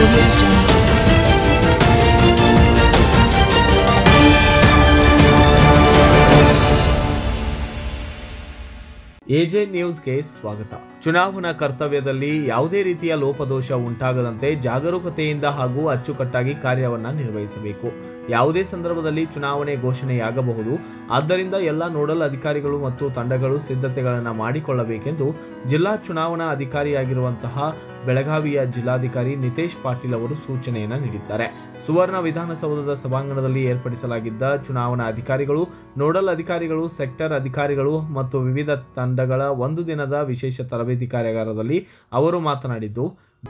Audio Jungle. AJ ನ್ಯೂಸ್ಗೆ ಸ್ವಾಗತ ಚುನಾವಣಾ ಕರ್ತವ್ಯದಲ್ಲಿ ಯಾವುದೇ ರೀತಿಯ ಲೋಪದೋಷ ಉಂಟಾಗದಂತೆ ಜಾಗರೂಕತೆಯಿಂದ ಹಾಗೂ ಅಚ್ಚುಕಟ್ಟಾಗಿ ಕಾರ್ಯವನ್ನ ನಿರ್ವಹಿಸಬೇಕು ಯಾವುದೇ ಸಂದರ್ಭದಲ್ಲಿ ಚುನಾವಣೆ ಘೋಷಣೆಯಾಗಬಹುದು ಆದ್ದರಿಂದ ಎಲ್ಲ ನೋಡಲ್ ಅಧಿಕಾರಿಗಳು ಮತ್ತು ತಂಡಗಳು ಸಿದ್ಧತೆಗಳನ್ನು ಮಾಡಿಕೊಳ್ಳಬೇಕೆಂದು ಜಿಲ್ಲಾ ಚುನಾವಣಾ ಅಧಿಕಾರಿಯಾಗಿರುವಂತಹ ಬೆಳಗಾವಿಯ ಜಿಲ್ಲಾಧಿಕಾರಿ ನಿತೇಶ್ ಪಾಟೀಲ್ ಅವರು ಸೂಚನೆಯನ್ನು ನೀಡಿದ್ದಾರೆ ಸುವರ್ಣ ವಿಧಾನಸೌಧದ ಸಭಾಂಗಣದಲ್ಲಿ ಏರ್ಪಡಿಸಲಾಗಿದ್ದ ಚುನಾವಣಾ ಅಧಿಕಾರಿಗಳು ನೋಡಲ್ ಅಧಿಕಾರಿಗಳು ಸೆಕ್ಟರ್ ಅಧಿಕಾರಿಗಳು ಮತ್ತು ವಿವಿಧ ತಂಡಗಳ ಒಂದು ದಿನದ ವಿಶೇಷ ತರಬೇತಿ ಕಾರ್ಯಾಗಾರದಲ್ಲಿ ಅವರು ಮಾತನಾಡಿದ್ದು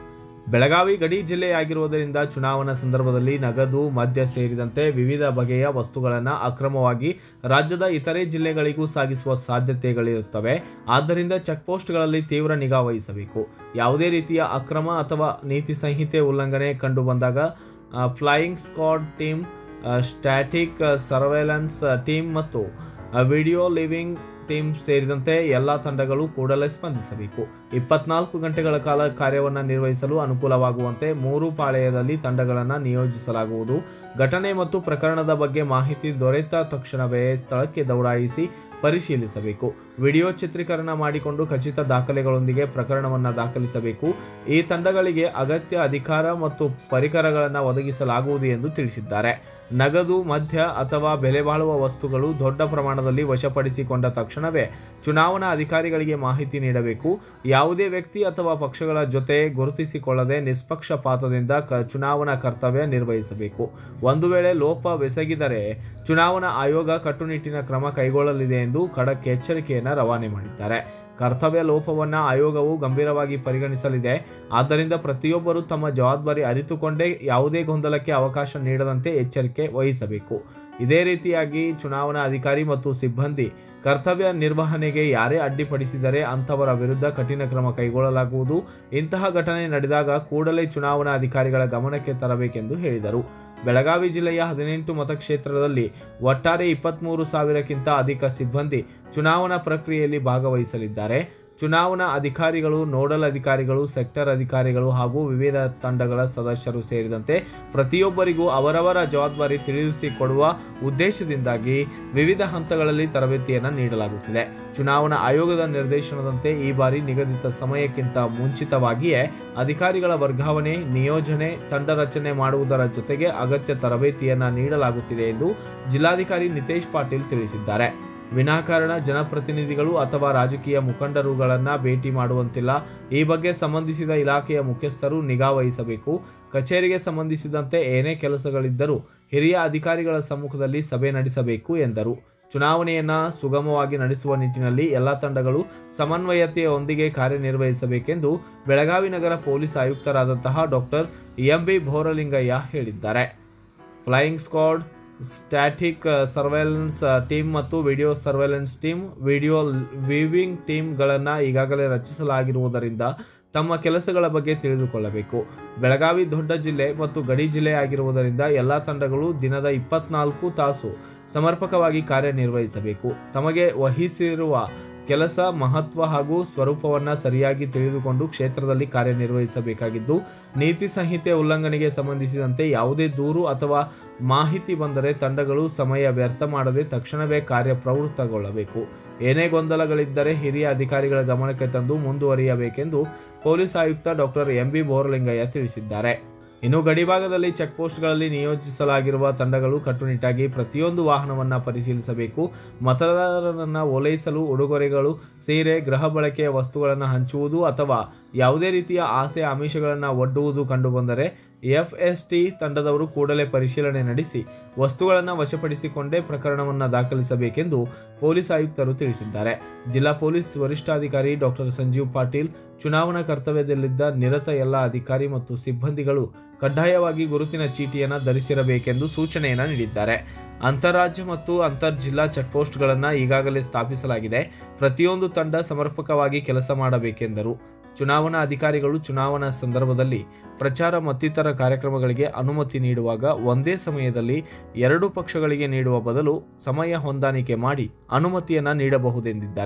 ಬೆಳಗಾವಿ ಗಡಿ ಜಿಲ್ಲೆಯಾಗಿರುವುದರಿಂದ ಚುನಾವಣಾ ಸಂದರ್ಭದಲ್ಲಿ ನಗದು ಮದ್ಯ ಸೇರಿದಂತೆ ವಿವಿಧ ಬಗೆಯ ವಸ್ತುಗಳನ್ನು ಅಕ್ರಮವಾಗಿ ರಾಜ್ಯದ ಇತರೆ ಜಿಲ್ಲೆಗಳಿಗೂ ಸಾಗಿಸುವ ಸಾಧ್ಯತೆಗಳಿರುತ್ತವೆ ಆದ್ದರಿಂದ ಚೆಕ್ಪೋಸ್ಟ್ಗಳಲ್ಲಿ ತೀವ್ರ ನಿಗಾ ವಹಿಸಬೇಕು ಯಾವುದೇ ರೀತಿಯ ಅಕ್ರಮ ಅಥವಾ ನೀತಿ ಸಂಹಿತೆ ಉಲ್ಲಂಘನೆ ಕಂಡು ಬಂದಾಗ flying squad team static surveillance team ಮತ್ತು ವಿಡಿಯೋ ಲಿವಿಂಗ್ ಟೀಮ್ ಸೇರಿದಂತೆ ಎಲ್ಲ ತಂಡಗಳು ಕೂಡಲೇ ಸ್ಪಂದಿಸಬೇಕು ಇಪ್ಪತ್ನಾಲ್ಕು ಗಂಟೆಗಳ ಕಾಲ ಕಾರ್ಯವನ್ನು ನಿರ್ವಹಿಸಲು ಅನುಕೂಲವಾಗುವಂತೆ ಮೂರು ಪಾಳೆಯದಲ್ಲಿ ತಂಡಗಳನ್ನು ನಿಯೋಜಿಸಲಾಗುವುದು ಘಟನೆ ಮತ್ತು ಪ್ರಕರಣದ ಬಗ್ಗೆ ಮಾಹಿತಿ ದೊರೆತ ತಕ್ಷಣವೇ ಸ್ಥಳಕ್ಕೆ ದೌಡಾಯಿಸಿ ಪರಿಶೀಲಿಸಬೇಕು ವಿಡಿಯೋ ಚಿತ್ರೀಕರಣ ಮಾಡಿಕೊಂಡು ಖಚಿತ ದಾಖಲೆಗಳೊಂದಿಗೆ ಪ್ರಕರಣವನ್ನು ದಾಖಲಿಸಬೇಕು ಈ ತಂಡಗಳಿಗೆ ಅಗತ್ಯ ಅಧಿಕಾರ ಮತ್ತು ಪರಿಕರಗಳನ್ನು ಒದಗಿಸಲಾಗುವುದು ಎಂದು ತಿಳಿಸಿದ್ದಾರೆ ನಗದು ಮದ್ಯ ಅಥವಾ ಬೆಲೆ ಬಾಳುವ ವಸ್ತುಗಳು ದೊಡ್ಡ ಪ್ರಮಾಣದಲ್ಲಿ ವಶಪಡಿಸಿಕೊಂಡ ತಕ್ಷಣವೇ ಚುನಾವಣಾ ಅಧಿಕಾರಿಗಳಿಗೆ ಮಾಹಿತಿ ನೀಡಬೇಕು ಯಾವುದೇ ವ್ಯಕ್ತಿ ಅಥವಾ ಪಕ್ಷಗಳ ಜೊತೆ ಗುರುತಿಸಿಕೊಳ್ಳದೆ ನಿಷ್ಪಕ್ಷಪಾತದಿಂದ ಕ ಚುನಾವಣಾ ಕರ್ತವ್ಯ ನಿರ್ವಹಿಸಬೇಕು ಒಂದು ವೇಳೆ ಲೋಪವೆಸಗಿದರೆ ಚುನಾವಣಾ ಆಯೋಗ ಕಟ್ಟುನಿಟ್ಟಿನ ಕ್ರಮ ಕೈಗೊಳ್ಳಲಿದೆ ಎಂದು ಖಡಕ್ ಎಚ್ಚರಿಕೆಯನ್ನು ರವಾನೆ ಮಾಡಿದ್ದಾರೆ ಕರ್ತವ್ಯ ಲೋಪವನ್ನು ಆಯೋಗವು ಗಂಭೀರವಾಗಿ ಪರಿಗಣಿಸಲಿದೆ ಆದ್ದರಿಂದ ಪ್ರತಿಯೊಬ್ಬರು ತಮ್ಮ ಜವಾಬ್ದಾರಿ ಅರಿತುಕೊಂಡೇ ಯಾವುದೇ ಗೊಂದಲಕ್ಕೆ ಅವಕಾಶ ನೀಡದಂತೆ ಎಚ್ಚರಿಕೆ ವಹಿಸಬೇಕು ಇದೇ ರೀತಿಯಾಗಿ ಚುನಾವಣಾ ಅಧಿಕಾರಿ ಮತ್ತು ಸಿಬ್ಬಂದಿ ಕರ್ತವ್ಯ ನಿರ್ವಹಣೆಗೆ ಯಾರೇ ಅಡ್ಡಿಪಡಿಸಿದರೆ ಅಂಥವರ ವಿರುದ್ಧ ಕಠಿಣ ಕ್ರಮ ಕೈಗೊಳ್ಳಲಾಗುವುದು ಇಂತಹ ಘಟನೆ ನಡೆದಾಗ ಕೂಡಲೇ ಚುನಾವಣಾ ಅಧಿಕಾರಿಗಳ ಗಮನಕ್ಕೆ ತರಬೇಕೆಂದು ಹೇಳಿದರು ಬೆಳಗಾವಿ ಜಿಲ್ಲೆಯ ಹದಿನೆಂಟು ಮತಕ್ಷೇತ್ರದಲ್ಲಿ ಒಟ್ಟಾರೆ ಇಪ್ಪತ್ತ್ಮೂರು ಸಾವಿರಕ್ಕಿಂತ ಅಧಿಕ ಸಿಬ್ಬಂದಿ ಚುನಾವಣಾ ಪ್ರಕ್ರಿಯೆಯಲ್ಲಿ ಭಾಗವಹಿಸಲಿದ್ದಾರೆ ಚುನಾವಣಾ ಅಧಿಕಾರಿಗಳು ನೋಡಲ್ ಅಧಿಕಾರಿಗಳು ಸೆಕ್ಟರ್ ಅಧಿಕಾರಿಗಳು ಹಾಗೂ ವಿವಿಧ ತಂಡಗಳ ಸದಸ್ಯರು ಸೇರಿದಂತೆ ಪ್ರತಿಯೊಬ್ಬರಿಗೂ ಅವರವರ ಜವಾಬ್ದಾರಿ ತಿಳಿಸಿಕೊಡುವ ಉದ್ದೇಶದಿಂದಾಗಿ ವಿವಿಧ ಹಂತಗಳಲ್ಲಿ ತರಬೇತಿಯನ್ನು ನೀಡಲಾಗುತ್ತಿದೆ ಚುನಾವಣಾ ಆಯೋಗದ ನಿರ್ದೇಶನದಂತೆ ಈ ಬಾರಿ ನಿಗದಿತ ಸಮಯಕ್ಕಿಂತ ಮುಂಚಿತವಾಗಿಯೇ ಅಧಿಕಾರಿಗಳ ವರ್ಗಾವಣೆ ನಿಯೋಜನೆ ತಂಡ ರಚನೆ ಮಾಡುವುದರ ಜೊತೆಗೆ ಅಗತ್ಯ ತರಬೇತಿಯನ್ನು ನೀಡಲಾಗುತ್ತಿದೆ ಎಂದು ಜಿಲ್ಲಾಧಿಕಾರಿ ನಿತೇಶ್ ಪಾಟೀಲ್ ತಿಳಿಸಿದ್ದಾರೆ ವಿನಾಕಾರಣ ಜನಪ್ರತಿನಿಧಿಗಳು ಅಥವಾ ರಾಜಕೀಯ ಮುಖಂಡರುಗಳನ್ನ ಭೇಟಿ ಮಾಡುವಂತಿಲ್ಲ ಈ ಬಗ್ಗೆ ಸಂಬಂಧಿಸಿದ ಇಲಾಖೆಯ ಮುಖ್ಯಸ್ಥರು ನಿಗಾ ವಹಿಸಬೇಕು ಕಚೇರಿಗೆ ಸಂಬಂಧಿಸಿದಂತೆ ಏನೇ ಕೆಲಸಗಳಿದ್ದರೂ ಹಿರಿಯ ಅಧಿಕಾರಿಗಳ ಸಮ್ಮುಖದಲ್ಲಿ ಸಭೆ ನಡೆಸಬೇಕು ಎಂದರು ಚುನಾವಣೆಯನ್ನ ಸುಗಮವಾಗಿ ನಡೆಸುವ ನಿಟ್ಟಿನಲ್ಲಿ ಎಲ್ಲ ತಂಡಗಳು ಸಮನ್ವಯತೆಯೊಂದಿಗೆ ಕಾರ್ಯನಿರ್ವಹಿಸಬೇಕೆಂದು ಬೆಳಗಾವಿ ನಗರ ಪೊಲೀಸ್ ಆಯುಕ್ತರಾದಂತಹ ಡಾಕ್ಟರ್ ಎಂ ಬಿ ಭೋರಲಿಂಗಯ್ಯ ಹೇಳಿದ್ದಾರೆ flying squad static surveillance team ಮತ್ತು video surveillance team video viewing ಟೀಮ್ಗಳನ್ನು ಈಗಾಗಲೇ ರಚಿಸಲಾಗಿರುವುದರಿಂದ ತಮ್ಮ ಕೆಲಸಗಳ ಬಗ್ಗೆ ತಿಳಿದುಕೊಳ್ಳಬೇಕು ಬೆಳಗಾವಿ ದೊಡ್ಡ ಜಿಲ್ಲೆ ಮತ್ತು ಗಡಿ ಜಿಲ್ಲೆ ಆಗಿರುವುದರಿಂದ ಎಲ್ಲ ತಂಡಗಳು ದಿನದ ಇಪ್ಪತ್ನಾಲ್ಕು ತಾಸು ಸಮರ್ಪಕವಾಗಿ ಕಾರ್ಯನಿರ್ವಹಿಸಬೇಕು ತಮಗೆ ವಹಿಸಿರುವ ಕೆಲಸ ಮಹತ್ವ ಹಾಗೂ ಸ್ವರೂಪವನ್ನು ಸರಿಯಾಗಿ ತಿಳಿದುಕೊಂಡು ಕ್ಷೇತ್ರದಲ್ಲಿ ಕಾರ್ಯನಿರ್ವಹಿಸಬೇಕಾಗಿದ್ದು ನೀತಿ ಸಂಹಿತೆ ಉಲ್ಲಂಘನೆಗೆ ಸಂಬಂಧಿಸಿದಂತೆ ಯಾವುದೇ ದೂರು ಅಥವಾ ಮಾಹಿತಿ ಬಂದರೆ ತಂಡಗಳು ಸಮಯ ವ್ಯರ್ಥ ಮಾಡದೆ ತಕ್ಷಣವೇ ಕಾರ್ಯಪ್ರವೃತ್ತಗೊಳ್ಳಬೇಕು ಏನೇ ಗೊಂದಲಗಳಿದ್ದರೆ ಹಿರಿಯ ಅಧಿಕಾರಿಗಳ ಗಮನಕ್ಕೆ ತಂದು ಮುಂದುವರಿಯಬೇಕೆಂದು ಪೊಲೀಸ್ ಆಯುಕ್ತ ಡಾಕ್ಟರ್ ಎಂ ಬಿ ಬೋರಲಿಂಗಯ್ಯ ತಿಳಿಸಿದ್ದಾರೆ ಇನ್ನು ಗಡಿಭಾಗದಲ್ಲಿ ಚೆಕ್ಪೋಸ್ಟ್ಗಳಲ್ಲಿ ನಿಯೋಜಿಸಲಾಗಿರುವ ತಂಡಗಳು ಕಟ್ಟುನಿಟ್ಟಾಗಿ ಪ್ರತಿಯೊಂದು ವಾಹನವನ್ನು ಪರಿಶೀಲಿಸಬೇಕು ಮತದಾರರನ್ನು ಓಲೈಸಲು ಉಡುಗೊರೆಗಳು ಸೀರೆ ಗೃಹ ಬಳಕೆಯ ವಸ್ತುಗಳನ್ನು ಹಂಚುವುದು ಅಥವಾ ಯಾವುದೇ ರೀತಿಯ ಆಸೆ ಆಮಿಷಗಳನ್ನು ಒಡ್ಡುವುದು ಕಂಡುಬಂದರೆ ಎಫ್ಎಸ್ಟಿ ತಂಡದವರು ಕೂಡಲೇ ಪರಿಶೀಲನೆ ನಡೆಸಿ ವಸ್ತುಗಳನ್ನು ವಶಪಡಿಸಿಕೊಂಡೇ ಪ್ರಕರಣವನ್ನು ದಾಖಲಿಸಬೇಕೆಂದು ಪೊಲೀಸ್ ಆಯುಕ್ತರು ತಿಳಿಸಿದ್ದಾರೆ ಜಿಲ್ಲಾ ಪೊಲೀಸ್ ವರಿಷ್ಠಾಧಿಕಾರಿ ಡಾಕ್ಟರ್ ಸಂಜೀವ್ ಪಾಟೀಲ್ ಚುನಾವಣಾ ಕರ್ತವ್ಯದಲ್ಲಿದ್ದ ನಿರತ ಎಲ್ಲ ಅಧಿಕಾರಿ ಮತ್ತು ಸಿಬ್ಬಂದಿಗಳು ಕಡ್ಡಾಯವಾಗಿ ಗುರುತಿನ ಚೀಟಿಯನ್ನು ಧರಿಸಿರಬೇಕೆಂದು ಸೂಚನೆಯನ್ನು ನೀಡಿದ್ದಾರೆ ಅಂತಾರಾಜ್ಯ ಮತ್ತು ಅಂತರ್ ಜಿಲ್ಲಾ ಚೆಕ್ಪೋಸ್ಟ್ಗಳನ್ನು ಈಗಾಗಲೇ ಸ್ಥಾಪಿಸಲಾಗಿದೆ ಪ್ರತಿಯೊಂದು ತಂಡ ಸಮರ್ಪಕವಾಗಿ ಕೆಲಸ ಮಾಡಬೇಕೆಂದರು ಚುನಾವಣಾ ಅಧಿಕಾರಿಗಳು ಚುನಾವಣಾ ಸಂದರ್ಭದಲ್ಲಿ ಪ್ರಚಾರ ಮತ್ತಿತರ ಕಾರ್ಯಕ್ರಮಗಳಿಗೆ ಅನುಮತಿ ನೀಡುವಾಗ ಒಂದೇ ಸಮಯದಲ್ಲಿ ಎರಡು ಪಕ್ಷಗಳಿಗೆ ನೀಡುವ ಬದಲು ಸಮಯ ಹೊಂದಾಣಿಕೆ ಮಾಡಿ ಅನುಮತಿಯನ್ನು ನೀಡಬಹುದೆಂದಿದ್ದಾರೆ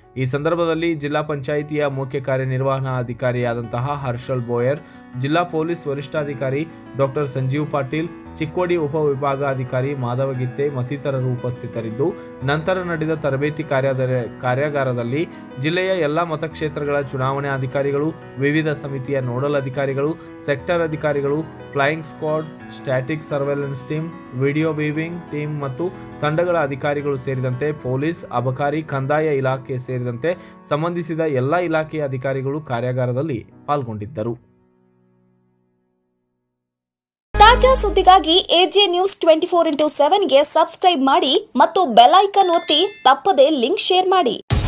ಈ ಸಂದರ್ಭದಲ್ಲಿ ಜಿಲ್ಲಾ ಪಂಚಾಯಿತಿಯ ಮುಖ್ಯ ಕಾರ್ಯನಿರ್ವಹಣಾ ಅಧಿಕಾರಿಯಾದಂತಹ ಹರ್ಷಲ್ ಬೋಯರ್ ಜಿಲ್ಲಾ ಪೊಲೀಸ್ ವರಿಷ್ಠಾಧಿಕಾರಿ ಡಾಕ್ಟರ್ ಸಂಜೀವ್ ಪಾಟೀಲ್ ಚಿಕ್ಕೋಡಿ ಉಪವಿಭಾಗಾಧಿಕಾರಿ ಮಾಧವಗಿತ್ತೆ ಮತ್ತಿತರರು ಉಪಸ್ಥಿತರಿದ್ದು ನಂತರ ನಡೆದ ತರಬೇತಿ ಕಾರ್ಯಾದ ಕಾರ್ಯಾಗಾರದಲ್ಲಿ ಜಿಲ್ಲೆಯ ಎಲ್ಲ ಮತಕ್ಷೇತ್ರಗಳ ಚುನಾವಣೆ ಅಧಿಕಾರಿಗಳು ವಿವಿಧ ಸಮಿತಿಯ ನೋಡಲ್ ಅಧಿಕಾರಿಗಳು ಸೆಕ್ಟರ್ ಅಧಿಕಾರಿಗಳು flying squad static surveillance team video viewing team ಮತ್ತು ತಂಡಗಳ ಅಧಿಕಾರಿಗಳು ಸೇರಿದಂತೆ ಪೊಲೀಸ್ ಅಬಕಾರಿ ಕಂದಾಯ ಇಲಾಖೆ ಸೇರಿದಂತೆ ಸಂಬಂಧಿಸಿದ ಎಲ್ಲ ಇಲಾಖೆಯ ಅಧಿಕಾರಿಗಳು ಕಾರ್ಯಾಗಾರದಲ್ಲಿ ಪಾಲ್ಗೊಂಡಿದ್ದರು ತಾಜಾ ಸುದ್ದಿಗಾಗಿ AJ news twenty four into ಸೆವೆನ್ಗೆ ಸಬ್ಸ್ಕ್ರೈಬ್ ಮಾಡಿ ಮತ್ತು ಬೆಲ್ ಐಕನ್ ಒತ್ತಿ ತಪ್ಪದೇ ಲಿಂಕ್ ಶೇರ್ ಮಾಡಿ